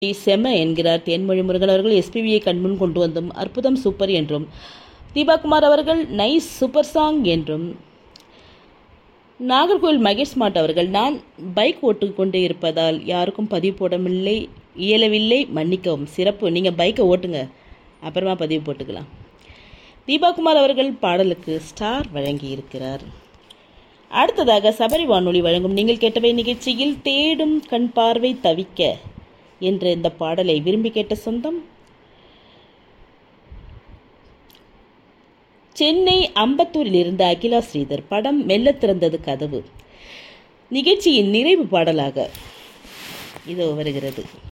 செம என்கிறார் தேன்மொழி முருகன் அவர்கள் எஸ்பிபியை கண்முன் கொண்டு வந்தும் அற்புதம் சூப்பர் என்றும் தீபாகுமார் அவர்கள் நைஸ் சூப்பர் சாங் என்றும் நாகர்கோவில் மகேஷ் ஸ்மார்ட் அவர்கள் நான் பைக் ஓட்டு கொண்டு இருப்பதால் யாருக்கும் பதிவு போடவில்லை இயலவில்லை மன்னிக்கவும் சிறப்பு நீங்கள் பைக்கை ஓட்டுங்க அப்புறமா பதிவு போட்டுக்கலாம் தீபாகுமார் அவர்கள் பாடலுக்கு ஸ்டார் வழங்கி இருக்கிறார் அடுத்ததாக சபரி வானொலி வழங்கும் நீங்கள் கேட்டவை நிகழ்ச்சியில் தேடும் கண் பார்வை தவிக்க என்ற இந்த பாடலை விரும்பி கேட்ட சொந்தம் சென்னை அம்பத்தூரில் இருந்த அகிலா ஸ்ரீதர் படம் மெல்ல திறந்தது கதவு நிகழ்ச்சியின் நிறைவு பாடலாக இதோ வருகிறது